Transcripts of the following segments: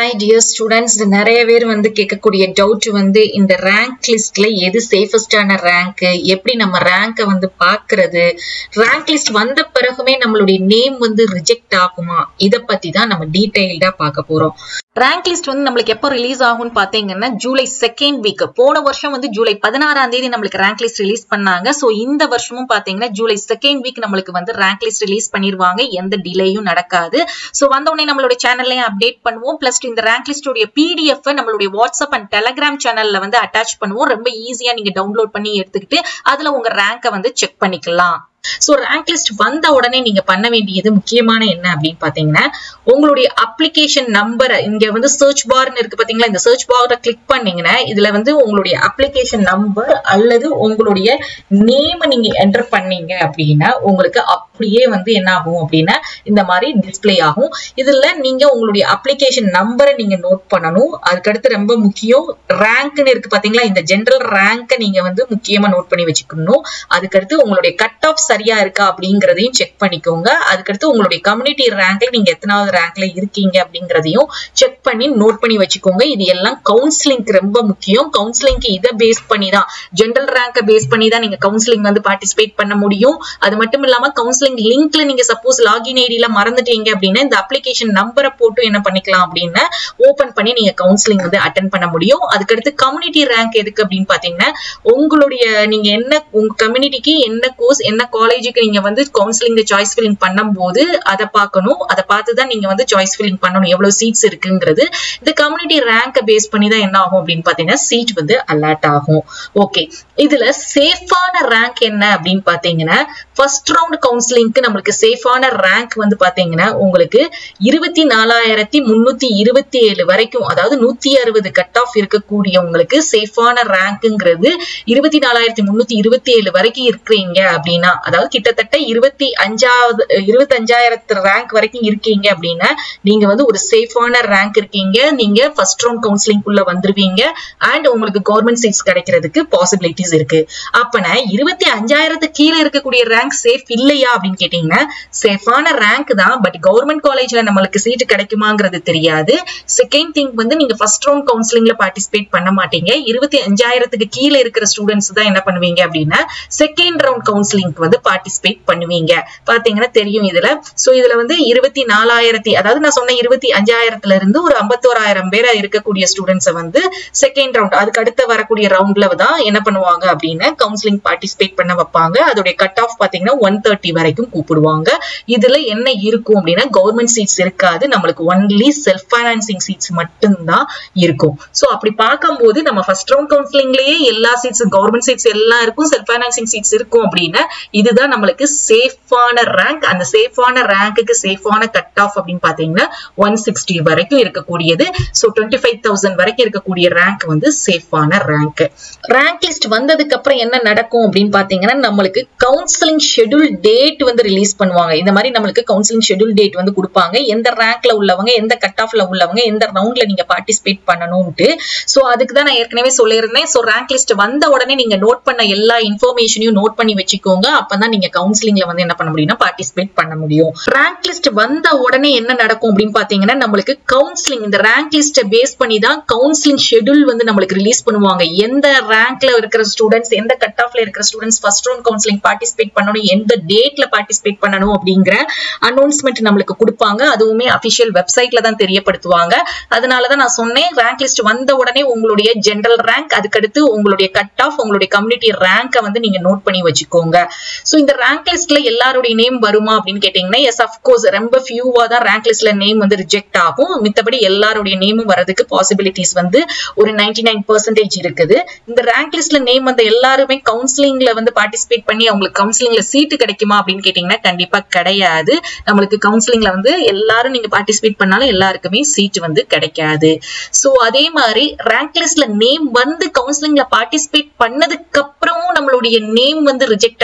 hi dear students நிறைய பேர் வந்து கேட்கக்கூடிய டவுட் வந்து இந்த ரேங்க் லிஸ்ட்ல எது சேஃபஸ்டான ரேங்க் எப்படி நம்ம ரேங்கை வந்து பாக்குறது ரேங்க் லிஸ்ட் வந்த பிறகுமே நம்மளுடைய நேம் வந்து ரிஜெக்ட் ஆகுமா இத பத்தி தான் நம்ம டீடைல்டா பார்க்க போறோம் ரேங்க் லிஸ்ட் வந்து நம்மளுக்கு எப்போ ரிலீஸ் ஆகும்னு பாத்தீங்கன்னா ஜூலை செகண்ட் வீக் போன வருஷம் வந்து ஜூலை பதினாறாம் தேதி நம்மளுக்கு ரேங்க் லிஸ்ட் ரிலீஸ் பண்ணாங்க சோ இந்த வருஷமும் பாத்தீங்கன்னா ஜூலை செகண்ட் வீக் நம்மளுக்கு வந்து ரேங்க் லிஸ்ட் ரிலீஸ் பண்ணிருவாங்க எந்த டிலேயும் நடக்காது சோ வந்த உடனே நம்மளுடைய சேனல்லையும் அப்டேட் பண்ணுவோம் பிளஸ் இந்த ரேங்க் லிஸ்டோடைய பிடிஎஃப் நம்மளுடைய வாட்ஸ்அப் அண்ட் டெலகிராம் சேனல்ல வந்து அட்டாச் பண்ணுவோம் ரொம்ப ஈஸியா நீங்க டவுன்லோட் பண்ணி எடுத்துக்கிட்டு அதுல உங்க ரேங்கை வந்து செக் பண்ணிக்கலாம் சோ ரேங்க் லிஸ்ட் வந்த உடனே நீங்க பண்ண வேண்டியது முக்கியமான என்ன அப்படின்னு பாத்தீங்கன்னா உங்களுடைய அப்ளிகேஷன் நம்பரை இங்க வந்து சர்ச் பார்னு இருக்கு பாத்தீங்களா இந்த சர்ச் பாரை கிளிக் பண்ணீங்கன்னா இதுல வந்து உங்களுடைய அப்ளிகேஷன் நம்பர் அல்லது உங்களுடைய நேம் நீங்க என்டர் பண்ணீங்க அப்படின்னா உங்களுக்கு அப்படியே வந்து என்ன ஆகும் அப்படின்னா இந்த மாதிரி டிஸ்பிளே ஆகும் இதுல நீங்க உங்களுடைய அப்ளிகேஷன் நம்பரை நீங்க நோட் பண்ணணும் அதுக்கடுத்து ரொம்ப முக்கியம் ரேங்க்னு இருக்கு பாத்தீங்களா இந்த ஜென்ரல் ரேங்கை நீங்க வந்து முக்கியமா நோட் பண்ணி வச்சுக்கணும் அதுக்கடுத்து உங்களுடைய கட் ஆஃப் சரியா இருக்கா அப்படிங்கறதையும் செக் பண்ணிக்கோங்க அதுக்கடுத்து உங்களுடைய கம்யூனிட்டி ரேங்க்ல நீங்க எத்தனாவது ரேங்க்ல இருக்கீங்க அப்படிங்கறதையும் செக் பண்ணி நோட் பண்ணி வச்சுக்கோங்க இது எல்லாம் கவுன்சிலிங்க்கு ரொம்ப முக்கியம் கவுன்சிலிங்க்கு இதை பேஸ் பண்ணி தான் ஜென்ரல் ரேங்கை பேஸ் பண்ணி தான் நீங்க கவுன்சிலிங் வந்து பார்ட்டிசிபேட் பண்ண முடியும் அது மட்டும் இல்லாம கவுன்சிலிங் லிங்க்ல நீங்க சப்போஸ் லாகின் ஐடியில மறந்துட்டீங்க அப்படின்னா இந்த அப்ளிகேஷன் நம்பரை போட்டு என்ன பண்ணிக்கலாம் அப்படின்னா ஓபன் பண்ணி நீங்க கவுன்சிலிங் வந்து அட்டன் பண்ண முடியும் அதுக்கடுத்து கம்யூனிட்டி ரேங்க் எதுக்கு அப்படின்னு பாத்தீங்கன்னா உங்களுடைய நீங்க என்ன உங்க கம்யூனிட்டிக்கு என்ன கோர்ஸ் என்ன காலேஜுக்கு நீங்க வந்து கவுன்சிலிங் சாய்ஸ் ஃபில்லிங் பண்ணும்போது அதை பார்க்கணும் அதை பார்த்து தான் நீங்க வந்து சாய்ஸ் ஃபில்லிங் பண்ணணும் எவ்வளவு சீட்ஸ் இருக்குங்கிறது இந்த கம்யூனிட்டி ரேங்கை பேஸ் பண்ணி தான் என்ன ஆகும் அப்படின்னு பாத்தீங்கன்னா சீட் வந்து அலர்ட் ஆகும் ஓகே இதுல சேஃபான ரேங்க் என்ன அப்படின்னு பாத்தீங்கன்னா ஃபர்ஸ்ட் ரவுண்ட் கவுன்சிலிங்க்கு நம்மளுக்கு சேஃபான ரேங்க் வந்து பாத்தீங்கன்னா உங்களுக்கு இருபத்தி நாலாயிரத்தி முன்னூத்தி இருபத்தி ஏழு வரைக்கும் அதாவது நூத்தி அறுபது கட் ஆஃப் இருக்கக்கூடியவங்களுக்கு சேஃபான ரேங்க்ங்கிறது இருபத்தி நாலாயிரத்தி முன்னூத்தி இருபத்தி ஏழு வரைக்கும் இருக்கிறீங்க அப்படின்னா அதாவது கிட்டத்தட்ட இருபத்தி அஞ்சாவது இருபத்தி அஞ்சாயிரத்து ரேங்க் வரைக்கும் இருக்கீங்க அப்படின்னா நீங்க வந்து ஒரு சேஃபான ரேங்க் இருக்கீங்க நீங்க ஃபர்ஸ்ட் ரவுண்ட் கவுன்சிலிங் குள்ள வந்துருவீங்க அண்ட் உங்களுக்கு கவர்மெண்ட் சீட்ஸ் கிடைக்கிறதுக்கு பாசிபிலிட்டிஸ் இருக்கு அப்பனா இருபத்தி அஞ்சாயிரத்து கீழே இருக்கக்கூடிய ரேங்க் சேஃப் இல்லையா அப்படின்னு கேட்டீங்கன்னா சேஃபான ரேங்க் தான் பட் கவர்மெண்ட் காலேஜ்ல நம்மளுக்கு சீட் கிடைக்குமாங்கிறது தெரியாது செகண்ட் திங் வந்து நீங்க ஃபர்ஸ்ட் ரவுண்ட் கவுன்சிலிங்ல பார்ட்டிசிபேட் பண்ண மாட்டீங்க இருபத்தி அஞ்சாயிரத்துக்கு கீழே இருக்கிற ஸ்டூடெண்ட்ஸ் தான் என்ன பண்ணுவீங்க அப்படின்னா செகண்ட் ரவுண்ட் கவுன்சிலிங்க்கு வந்து பார்ட்டிசிபேட் பண்ணுவீங்க பாத்தீங்கன்னா தெரியும் இதுல சோ இதுல வந்து இருபத்தி நாலாயிரத்தி அதாவது நான் சொன்ன இருபத்தி அஞ்சாயிரத்துல இருந்து ஒரு ஐம்பத்தோராயிரம் பேரா இருக்கக்கூடிய ஸ்டூடெண்ட்ஸை வந்து செகண்ட் ரவுண்ட் அதுக்கு அடுத்த வரக்கூடிய ரவுண்ட்ல தான் என்ன பண்ணுவாங்க அப்படின்னா கவுன்சிலிங் பார்ட்டிசிபேட் பண்ண வைப்பாங்க அதோடைய கட் ஆஃப் பாத்தீங்கன்னா ஒன் தேர்ட்டி வரைக்கும் கூப்பிடுவாங்க இதுல என்ன இருக்கும் அப்படின்னா கவர்மெண்ட் சீட்ஸ் இருக்காது நம்மளுக்கு ஒன்லி செல்ஃப் பைனான்சிங் சீட்ஸ் மட்டும்தான் இருக்கும் சோ அப்படி பார்க்கும்போது நம்ம ஃபர்ஸ்ட் ரவுண்ட் கவுன்சிலிங்லயே எல்லா சீட்ஸ் கவர்மெண்ட் சீட்ஸ் எல்லாம் இருக்கும் செல்ஃப் பைனான்சிங் சீட்ஸ் இருக்கும் அப்படின்னா இதுதான் நம்மளுக்கு சேஃபான ரேங்க் அந்த சேஃபான ரேங்க்குக்கு சேஃபான கட் ஆஃப் அப்படின்னு பாத்தீங்கன்னா ஒன் சிக்ஸ்டி வரைக்கும் இருக்கக்கூடியது ஸோ டுவெண்ட்டி ஃபைவ் தௌசண்ட் வரைக்கும் இருக்கக்கூடிய ரேங்க் வந்து சேஃபான ரேங்க் ரேங்க் லிஸ்ட் வந்ததுக்கு அப்புறம் என்ன நடக்கும் அப்படின்னு பாத்தீங்கன்னா நம்மளுக்கு கவுன்சிலிங் ஷெட்யூல் டேட் வந்து ரிலீஸ் பண்ணுவாங்க இந்த மாதிரி நம்மளுக்கு கவுன்சிலிங் ஷெட்யூல் டேட் வந்து கொடுப்பாங்க எந்த ரேங்க்ல உள்ளவங்க எந்த கட் ஆஃப்ல உள்ளவங்க எந்த ரவுண்ட்ல நீங்க பார்ட்டிசிபேட் பண்ணணும்ட்டு ஸோ அதுக்கு தான் நான் ஏற்கனவே சொல்லியிருந்தேன் ஸோ ரேங்க் லிஸ்ட் வந்த உடனே நீங்க நோட் பண்ண எல்லா இன்ஃபர்மேஷனையும் நோட் பண்ணி வச்சுக்கோங்க அப்பதான் நீங்க கவுன்சிலிங்ல வந்து என்ன பண்ண முடியும்னா பார்ட்டிசிபேட் பண்ண முடியும் ரேங்க் லிஸ்ட் வந்த உடனே என்ன நடக்கும் அப்படின்னு பாத்தீங்கன்னா நம்மளுக்கு கவுன்சிலிங் இந்த ரேங்க் லிஸ்ட பேஸ் பண்ணி தான் கவுன்சிலிங் ஷெட்யூல் வந்து நம்மளுக்கு ரிலீஸ் பண்ணுவாங்க எந்த ரேங்க்ல இருக்கிற ஸ்டூடெண்ட்ஸ் எந்த கட் ஆஃப்ல இருக்கிற students first round counselling participate பண்ணணும் எந்த டேட்ல பார்ட்டிசிபேட் பண்ணணும் அப்படிங்கிற அனௌன்ஸ்மெண்ட் நம்மளுக்கு கொடுப்பாங்க அதுவுமே அபிஷியல் வெப்சைட்ல தான் தெரியப்படுத்துவாங்க அதனாலதான் நான் சொன்னேன் ரேங்க் லிஸ்ட் வந்த உடனே உங்களுடைய ஜெனரல் ரேங்க் அதுக்கடுத்து உங்களுடைய கட் ஆஃப் உங்களுடைய கம்யூனிட்டி ரேங்கை வந்து நீங்க நோட் பண்ணி வச்சுக்கோங்க சோ இந்த ரேங்க் லிஸ்ட்ல எல்லாருடைய நேம் வருமா அப்படின்னு கேட்டீங்கன்னா எஸ் அப்கோர்ஸ் ரொம்ப ஃபியூவா தான் ரேங்க் லிஸ்ட்ல நேம் வந்து ரிஜெக்ட் ஆகும் மித்தபடி எல்லாருடைய நேமும் வரதுக்கு பாசிபிலிட்டிஸ் வந்து ஒரு நைன்டி நைன் பர்சன்டேஜ் இருக்குது இந்த ரேங்க் லிஸ்ட்ல நேம் வந்த எல்லாருமே கவுன்சிலிங்ல வந்து பார்ட்டிசிபேட் பண்ணி அவங்களுக்கு கவுன்சிலிங்ல சீட்டு கிடைக்குமா அப்படின்னு கேட்டீங்கன்னா கண்டிப்பா கிடையாது நம்மளுக்கு கவுன்சிலிங்ல வந்து எல்லாரும் நீங்க பார்ட்டிசிபேட் பண்ணாலும் எல்லாருக்குமே சீட் வந்து கிடைக்காது சோ அதே மாதிரி ரேங்க் லிஸ்ட்ல நேம் வந்து கவுன்சிலிங்ல பார்ட்டிசிபேட் பண்ணதுக்கு அப்புறமும் நம்மளுடைய நேம் வந்து ரிஜெக்ட் ஆகுமா நம்ம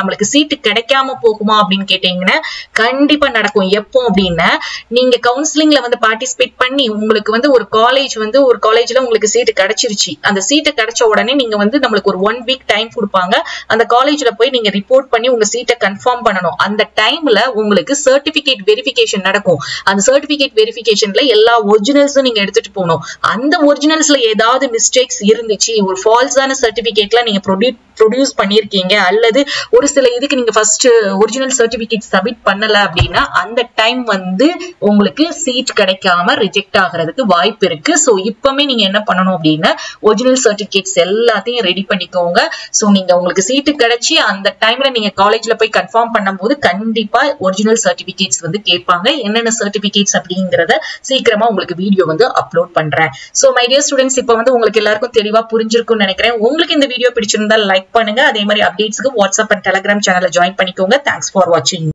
நம்மளுக்கு சீட்டு கிடைக்காம போகுமா அப்படின்னு கேட்டீங்கன்னா கண்டிப்பா நடக்கும் எப்போ அப்படின்னா நீங்க கவுன்சிலிங்ல வந்து பார்ட்டிசிபேட் பண்ணி உங்களுக்கு வந்து ஒரு காலேஜ் வந்து ஒரு காலேஜ்ல உங்களுக்கு சீட்டு கிடைச்சிருச்சு அந்த சீட்டு கிடைச்ச உடனே நீங்க வந்து நம்மளுக்கு ஒரு ஒன் வீக் டைம் கொடுப்பாங்க அந்த காலேஜ்ல போய் நீங்க ரிப்போர்ட் பண்ணி உங்க சீட்டை கன்ஃபார்ம் பண்ணணும் அந்த டைம்ல உங்களுக்கு சர்டிபிகேட் வெரிஃபிகேஷன் நடக்கும் அந்த சர்டிபிகேட் வெரிஃபிகேஷன்ல எல்லா ஒரிஜினல்ஸும் நீங்க எடுத்துட்டு போகணும் அந்த ஒரிஜினல்ஸ்ல ஏதாவது மிஸ்டேக்ஸ் இருந்துச்சு ஒரு ஃபால்ஸான சர்டிபிகேட்ல நீங்க ப்ரொடியூஸ் பண்ணிருக்கீங்க அல்லது ஒரு சில இதுக்கு நீங்க ஃபர்ஸ்ட் ஒரிஜினல் சர்டிபிகேட் சப்மிட் பண்ணல அப்படின்னா அந்த டைம் வந்து உங்களுக்கு சீட் கிடைக்காம ரிஜெக்ட் ஆகிறதுக்கு வாய்ப்பு இருக்கு ஸோ இப்பவுமே நீங்க என்ன பண்ணணும் அப்படின்னா ஒரிஜினல் சர்டிபிகேட்ஸ் எல்லாத்தையும் ரெடி பண்ணிக்கோங்க ஸோ நீங்க உங்களுக்கு சீட்டு கிடைச்சி அந்த டைம்ல நீங்க காலேஜ்ல போய் கன்ஃபார்ம் பண்ணும்போது கண்டிப்பா ஒரிஜினல் சர்டிபிகேட்ஸ் வந்து கேட்பாங்க என்னென்ன சர்டிபிகேட்ஸ் அப்படிங்கறத சீக்கிரமா உங்களுக்கு வீடியோ வந்து அப்லோட் பண்றேன் ஸோ மை டியர் ஸ்டூடெண்ட்ஸ் இப்போ வந்து உங்களுக்கு எல்லாருக்கும் தெளிவா புரிஞ்சிருக்கும்னு நினைக்கிறேன் உங்களுக்கு இந்த வீடியோ பிடிச்சிருந்தா லைக் பண்ணுங்க அதே மாதிரி அப்டேட்ஸ்க்கு வாட்ஸ்அப் அண்ட் டெலிகிராம் சேனலை ஜாயின் பண்ணிக்கோங்க தேங்க்ஸ் ஃபார் வாட்சிங்